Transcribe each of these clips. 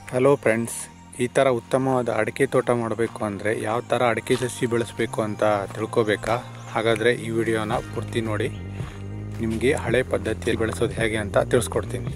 hello friends ಈ ಥರ ಉತ್ತಮವಾದ ಅಡಿಕೆ ತೋಟ ಮಾಡಬೇಕು ಅಂದರೆ ಯಾವ ಥರ ಅಡಿಕೆ ಸಸಿ ಬೆಳೆಸಬೇಕು ಅಂತ ತಿಳ್ಕೊಬೇಕಾ ಹಾಗಾದರೆ ಈ ವಿಡಿಯೋನ ಪೂರ್ತಿ ನೋಡಿ ನಿಮಗೆ ಹಳೆ ಪದ್ಧತಿಯಲ್ಲಿ ಬೆಳೆಸೋದು ಹೇಗೆ ಅಂತ ತಿಳಿಸ್ಕೊಡ್ತೀನಿ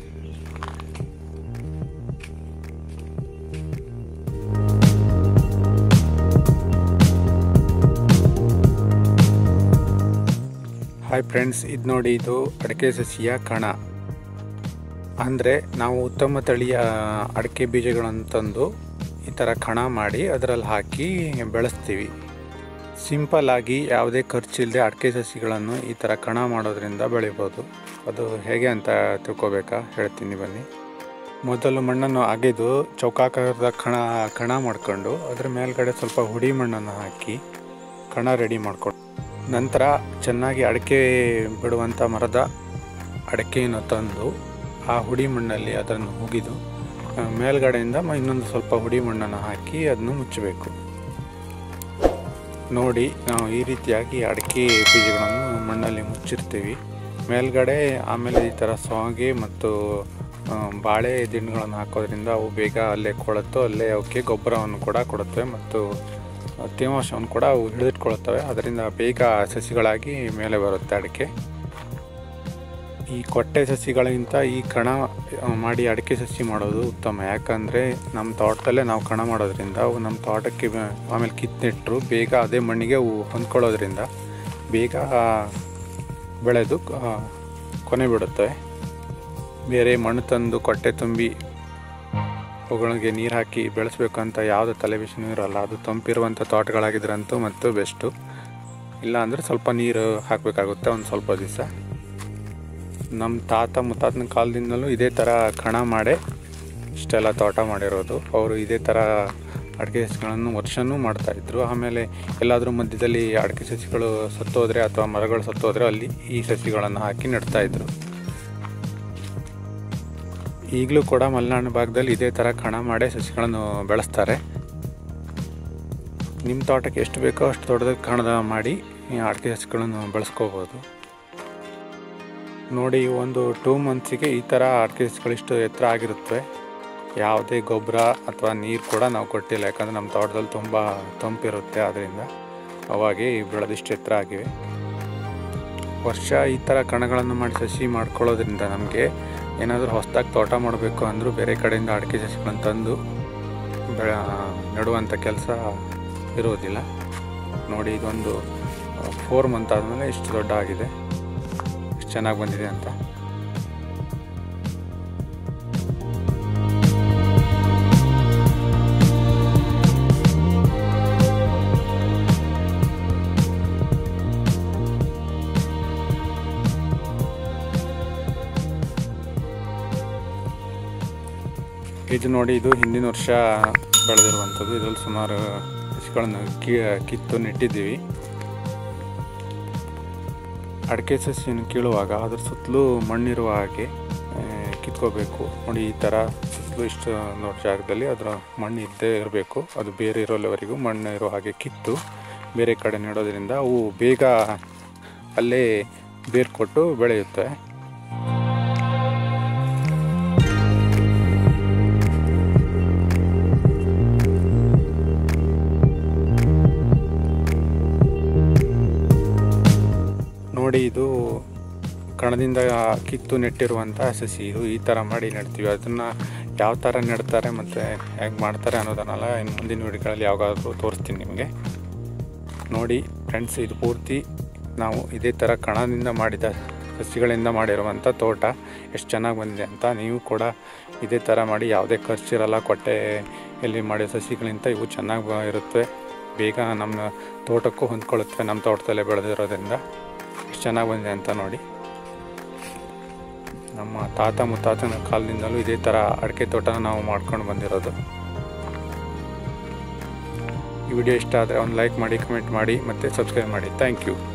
ಹಾಯ್ ಫ್ರೆಂಡ್ಸ್ ಇದು ನೋಡಿ ಇದು ಅಡಿಕೆ ಸಸಿಯ ಕಣ ಅಂದರೆ ನಾವು ಉತ್ತಮ ತಳಿಯ ಅಡಿಕೆ ಬೀಜಗಳನ್ನು ತಂದು ಈ ಥರ ಕಣ ಮಾಡಿ ಅದರಲ್ಲಿ ಹಾಕಿ ಬೆಳೆಸ್ತೀವಿ ಸಿಂಪಲ್ ಆಗಿ ಯಾವುದೇ ಖರ್ಚಿಲ್ಲದೆ ಅಡಿಕೆ ಸಸಿಗಳನ್ನು ಈ ಥರ ಕಣ ಮಾಡೋದ್ರಿಂದ ಬೆಳಿಬೋದು ಅದು ಹೇಗೆ ಅಂತ ತಿಳ್ಕೊಬೇಕಾ ಹೇಳ್ತೀನಿ ಬನ್ನಿ ಮೊದಲು ಮಣ್ಣನ್ನು ಅಗೆದು ಚೌಕಾಕಾರದ ಕಣ ಕಣ ಮಾಡ್ಕೊಂಡು ಅದ್ರ ಮೇಲ್ಗಡೆ ಸ್ವಲ್ಪ ಹುಡಿ ಮಣ್ಣನ್ನು ಹಾಕಿ ಕಣ ರೆಡಿ ಮಾಡ್ಕೊಂಡು ನಂತರ ಚೆನ್ನಾಗಿ ಅಡಿಕೆ ಬಿಡುವಂಥ ಮರದ ಅಡಿಕೆಯನ್ನು ತಂದು ಆ ಹುಡಿ ಮಣ್ಣಲ್ಲಿ ಅದನ್ನು ಹುಗಿದು ಆ, ಮೇಲ್ಗಡೆಯಿಂದ ಮ- ಇನ್ನೊಂದು ಸ್ವಲ್ಪ ಹುಡಿ ಮಣ್ಣನ್ನು ಹಾಕಿ ಅದನ್ನು ಮುಚ್ಚಬೇಕು ನೋಡಿ ನಾವು ಈ ರೀತಿಯಾಗಿ ಅಡಿಕೆ ಬೀಜಗಳನ್ನು ಮಣ್ಣಲ್ಲಿ ಮುಚ್ಚಿರ್ತೀವಿ ಮೇಲ್ಗಡೆ ಆಮೇಲೆ ಈ ಥರ ಸೋಗೆ ಮತ್ತು ಆ, ಬಾಳೆ ದಿಂಡುಗಳನ್ನು ಹಾಕೋದ್ರಿಂದ ಅವು ಬೇಗ ಅಲ್ಲೇ ಕೊಳತು ಅಲ್ಲೇ ಅವಕ್ಕೆ ಗೊಬ್ಬರವನ್ನು ಕೂಡ ಕೊಡುತ್ತವೆ ಮತ್ತು ತೇವಾಂಶವನ್ನು ಕೂಡ ಅವು ಹಿಡಿದಿಟ್ಕೊಳ್ತವೆ ಅದರಿಂದ ಬೇಗ ಸಸಿಗಳಾಗಿ ಮೇಲೆ ಬರುತ್ತೆ ಅಡಿಕೆ ಈ ಕೊಟ್ಟೆ ಸಸಿಗಳಿಗಿಂತ ಈ ಕಣ ಆ, ಮಾಡಿ ಅಡಿಕೆ ಸಸಿ ಮಾಡೋದು ಉತ್ತಮ ಯಾಕಂದರೆ ನಮ್ಮ ತೋಟದಲ್ಲೇ ನಾವು ಕಣ ಮಾಡೋದ್ರಿಂದ ಅವು ನಮ್ಮ ತೋಟಕ್ಕೆ ಬ- ಆಮೇಲೆ ಕಿತ್ತಿಟ್ಟರು ಬೇಗ ಅದೇ ಮಣ್ಣಿಗೆ ಅವು ಹೊಂದ್ಕೊಳ್ಳೋದ್ರಿಂದ ಬೇಗ ಆ, ಬೆಳೆದು ಆ, ಕೊನೆ ಬಿಡುತ್ತವೆ ಬೇರೆ ಮಣ್ಣು ತಂದು ಕೊಟ್ಟೆ ತುಂಬಿ ಅವುಗಳಿಗೆ ನೀರು ಹಾಕಿ ಬೆಳೆಸ್ಬೇಕಂತ ಯಾವುದೇ ತಲೆಬಿಸಿನೂ ಇರೋಲ್ಲ ಅದು ತಂಪಿರುವಂಥ ತೋಟಗಳಾಗಿದ್ರಂತೂ ಮತ್ತು ಬೆಸ್ಟು ಇಲ್ಲ ಅಂದರೆ ಸ್ವಲ್ಪ ನೀರು ಹಾಕಬೇಕಾಗುತ್ತೆ ಒಂದು ಸ್ವಲ್ಪ ದಿವಸ ನಮ್ಮ ತಾತ ಮುತ್ತಾತನ ಕಾಲದಿಂದಲೂ ಇದೇ ಥರ ಕಣ ಮಾಡೇ ಇಷ್ಟೆಲ್ಲ ತೋಟ ಮಾಡಿರೋದು ಅವರು ಇದೇ ಥರ ಅಡಿಕೆ ಸಸಿಗಳನ್ನು ವರ್ಷವೂ ಮಾಡ್ತಾಯಿದ್ರು ಆಮೇಲೆ ಎಲ್ಲಾದರೂ ಮಧ್ಯದಲ್ಲಿ ಅಡಿಕೆ ಸಸಿಗಳು ಸತ್ತೋದ್ರೆ ಅಥವಾ ಮರಗಳು ಸತ್ತೋದ್ರೆ ಅಲ್ಲಿ ಈ ಸಸಿಗಳನ್ನು ಹಾಕಿ ನೆಡ್ತಾಯಿದ್ರು ಈಗಲೂ ಕೂಡ ಮಲೆನಾಡು ಭಾಗದಲ್ಲಿ ಇದೇ ಥರ ಕಣ ಮಾಡೇ ಸಸಿಗಳನ್ನು ಬೆಳೆಸ್ತಾರೆ ನಿಮ್ಮ ತೋಟಕ್ಕೆ ಎಷ್ಟು ಬೇಕೋ ಅಷ್ಟು ದೊಡ್ಡದಾಗಿ ಕಣದ ಮಾಡಿ ಈ ಅಡಿಕೆ ಸಸಿಗಳನ್ನು ಬೆಳೆಸ್ಕೋಬೋದು ನೋಡಿ ಒಂದು ಟೂ ಮಂತ್ಸಿಗೆ ಈ ಥರ ಅಡಿಕೆ ಸಸಿಗಳು ಇಷ್ಟು ಎತ್ತರ ಆಗಿರುತ್ತವೆ ಯಾವುದೇ ಗೊಬ್ಬರ ಅಥವಾ ನೀರು ಕೂಡ ನಾವು ಕೊಟ್ಟಿಲ್ಲ ಯಾಕಂದರೆ ನಮ್ಮ ತೋಟದಲ್ಲಿ ತುಂಬ ತಂಪಿರುತ್ತೆ ಆದ್ದರಿಂದ ಅವಾಗೆ ಬೆಳೆದಿಷ್ಟು ಎತ್ತರ ಆಗಿವೆ ವರ್ಷ ಈ ಥರ ಕಣಗಳನ್ನು ಮಾಡಿ ಸಸಿ ಮಾಡ್ಕೊಳ್ಳೋದ್ರಿಂದ ನಮಗೆ ಏನಾದರೂ ಹೊಸದಾಗಿ ತೋಟ ಮಾಡಬೇಕು ಅಂದರೂ ಬೇರೆ ಕಡೆಯಿಂದ ಅಡಿಕೆ ಸಸಿಗಳನ್ನು ತಂದು ಬೆಳೆ ನೆಡುವಂಥ ಕೆಲಸ ಇರುವುದಿಲ್ಲ ನೋಡಿ ಇದೊಂದು ಫೋರ್ ಮಂತ್ ಆದಮೇಲೆ ಇಷ್ಟು ದೊಡ್ಡ ಆಗಿದೆ ಇಷ್ಟು ಚೆನ್ನಾಗಿ ಬಂದಿದೆ ಅಂತ ಇದು ನೋಡಿ ಇದು ಹಿಂದಿನ ವರ್ಷ ಬೆಳೆದಿರುವಂಥದ್ದು ಇದರಲ್ಲಿ ಸುಮಾರು ಸಸಿಗಳನ್ನು ಕಿ ಕಿತ್ತು ನೆಟ್ಟಿದ್ದೀವಿ ಅಡಿಕೆ ಸಸಿಯನ್ನು ಕೀಳುವಾಗ ಅದ್ರ ಸುತ್ತಲೂ ಮಣ್ಣಿರುವ ಹಾಗೆ ಆ, ಕಿತ್ಕೋಬೇಕು ನೋಡಿ ಈ ಥರ ಸುತ್ತಲೂ ಇಷ್ಟು ನೋಡಿ ಜಾಗದಲ್ಲಿ ಅದರ ಮಣ್ಣು ಇದ್ದೇ ಇರಬೇಕು ಅದು ಬೇರೆ ಇರೋಲ್ಲವರೆಗೂ ಮಣ್ಣು ಇರೋ ಹಾಗೆ ಕಿತ್ತು ಬೇರೆ ಕಡೆ ನೆಡೋದ್ರಿಂದ ಅವು ಬೇಗ ಅಲ್ಲೇ ಬೇರು ಕೊಟ್ಟು ಬೆಳೆಯುತ್ತವೆ ನೋಡಿ ಇದು ಕಣದಿಂದ ಕಿತ್ತು ನೆಟ್ಟಿರುವಂಥ ಸಸಿ ಇದು ಈ ಥರ ಮಾಡಿ ನೆಡ್ತೀವಿ ಅದನ್ನು ಯಾವ ಥರ ನೆಡ್ತಾರೆ ಮತ್ತು ಹೇಗೆ ಮಾಡ್ತಾರೆ ಅನ್ನೋದನ್ನೆಲ್ಲ ಇನ್ನು ಮುಂದಿನ ವಿಡಿಯೋಗಳಲ್ಲಿ ಯಾವಾಗಾದರೂ ತೋರಿಸ್ತೀನಿ ನಿಮಗೆ ನೋಡಿ ಫ್ರೆಂಡ್ಸ್ ಇದು ಪೂರ್ತಿ ನಾವು ಇದೇ ಥರ ಕಣದಿಂದ ಮಾಡಿದ ಸಸಿಗಳಿಂದ ಮಾಡಿರುವಂಥ ತೋಟ ಎಷ್ಟು ಚೆನ್ನಾಗಿ ಬಂದಿದೆ ಅಂತ ನೀವು ಕೂಡ ಇದೇ ಥರ ಮಾಡಿ ಯಾವುದೇ ಖರ್ಚಿರಲ್ಲ ಕೊಟ್ಟೆಯಲ್ಲಿ ಮಾಡಿದ ಸಸಿಗಳಿಂದ ಇವು ಚೆನ್ನಾಗಿ ಬ- ಇರುತ್ತವೆ ಬೇಗ ನಮ್ಮ ತೋಟಕ್ಕೂ ಹೊಂದ್ಕೊಳ್ಳುತ್ತವೆ ನಮ್ಮ ತೋಟದಲ್ಲೇ ಬೆಳೆದಿರೋದ್ರಿಂದ ಎಷ್ಟು ಚೆನ್ನಾಗಿ ಬಂದಿದೆ ಅಂತ ನೋಡಿ ನಮ್ಮ ತಾತ ಮುತ್ತಾತನ ಕಾಲದಿಂದಲೂ ಇದೇ ಥರ ಅಡಿಕೆ ತೋಟನ ನಾವು ಮಾಡ್ಕೊಂಡು ಬಂದಿರೋದು ಈ ವಿಡಿಯೋ ಇಷ್ಟ ಆದರೆ ಒಂದು ಲೈಕ್ ಮಾಡಿ ಕಮೆಂಟ್ ಮಾಡಿ ಮತ್ತು ಸಬ್ಸ್ಕ್ರೈಬ್ ಮಾಡಿ ಥ್ಯಾಂಕ್ ಯು